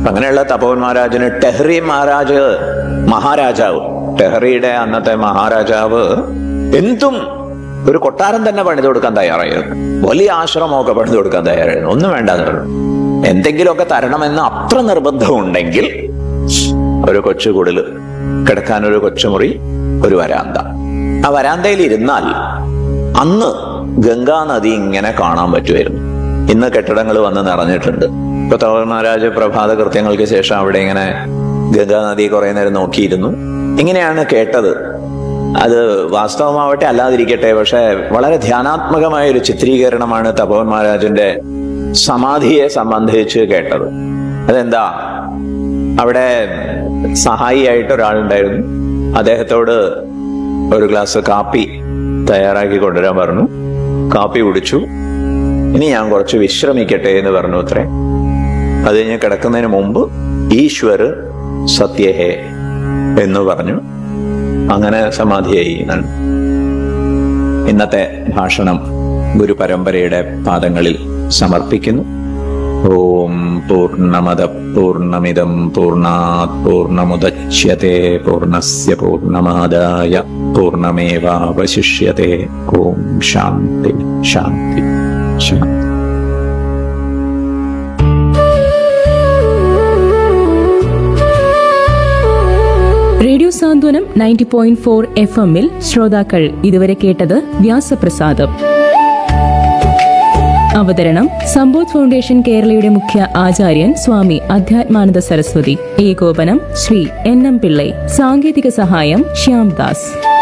അങ്ങനെയുള്ള തപോവൻ മഹാരാജന് ടെഹ്റി മഹാരാജ് മഹാരാജാവ് ടെഹ്റിയുടെ അന്നത്തെ മഹാരാജാവ് എന്തും ഒരു കൊട്ടാരം തന്നെ പണിതു കൊടുക്കാൻ തയ്യാറായിരുന്നു വലിയ ആശ്രമമൊക്കെ പണിതു കൊടുക്കാൻ തയ്യാറായിരുന്നു ഒന്നും വേണ്ടാന്ന് പറഞ്ഞു എന്തെങ്കിലുമൊക്കെ തരണമെന്ന് അത്ര നിർബന്ധമുണ്ടെങ്കിൽ ഒരു കൊച്ചു കുടില് കിടക്കാൻ ഒരു കൊച്ചുമുറി ഒരു വരാന്ത ആ വരാന്തയിൽ ഇരുന്നാൽ അന്ന് ഗംഗാ നദി ഇങ്ങനെ കാണാൻ പറ്റുമായിരുന്നു ഇന്ന് കെട്ടിടങ്ങൾ വന്ന് നിറഞ്ഞിട്ടുണ്ട് ഇപ്പൊ തവർ മഹാരാജ് പ്രഭാത കൃത്യങ്ങൾക്ക് ശേഷം അവിടെ ഇങ്ങനെ ഗംഗാ നദി കുറെ നേരം നോക്കിയിരുന്നു ഇങ്ങനെയാണ് കേട്ടത് അത് വാസ്തവമാവട്ടെ അല്ലാതിരിക്കട്ടെ പക്ഷെ വളരെ ധ്യാനാത്മകമായ ഒരു ചിത്രീകരണമാണ് തപോവൻ മഹാരാജന്റെ സമാധിയെ സംബന്ധിച്ച് കേട്ടത് അതെന്താ അവിടെ സഹായിയായിട്ട് ഒരാളുണ്ടായിരുന്നു അദ്ദേഹത്തോട് ഒരു ഗ്ലാസ് കാപ്പി തയ്യാറാക്കി കൊണ്ടുവരാൻ പറഞ്ഞു കാപ്പി കുടിച്ചു ഇനി ഞാൻ കുറച്ച് വിശ്രമിക്കട്ടെ എന്ന് പറഞ്ഞു അത്രേ അത് കഴിഞ്ഞ് കിടക്കുന്നതിന് മുമ്പ് ഈശ്വർ സത്യഹേ എന്ന് പറഞ്ഞു അങ്ങനെ സമാധിയായി എന്നാണ് ഇന്നത്തെ ഭാഷണം ഗുരുപരമ്പരയുടെ പാദങ്ങളിൽ സമർപ്പിക്കുന്നു ഓം പൂർണ്ണമദ പൂർണ്ണമിദം പൂർണ്ണാത് പൂർണ്ണമുദച്യത്തെ പൂർണ്ണസ്യ പൂർണ്ണമാദായ പൂർണ്ണമേവാവശിഷ്യത്തെ ഓം ശാന്തി ശാന്തി ശാന്തി radio Santhwanam ninety point four F എമ്മിൽ ശ്രോതാക്കൾ ഇതുവരെ കേട്ടത് വ്യാസപ്രസാദം അവതരണം സമ്പോധ് ഫൗണ്ടേഷൻ കേരളയുടെ മുഖ്യ ആചാര്യൻ സ്വാമി അധ്യാത്മാനന്ദ സരസ്വതി ഏകോപനം ശ്രീ എൻ എം പിള്ളൈ സാങ്കേതിക സഹായം ശ്യാംദാസ്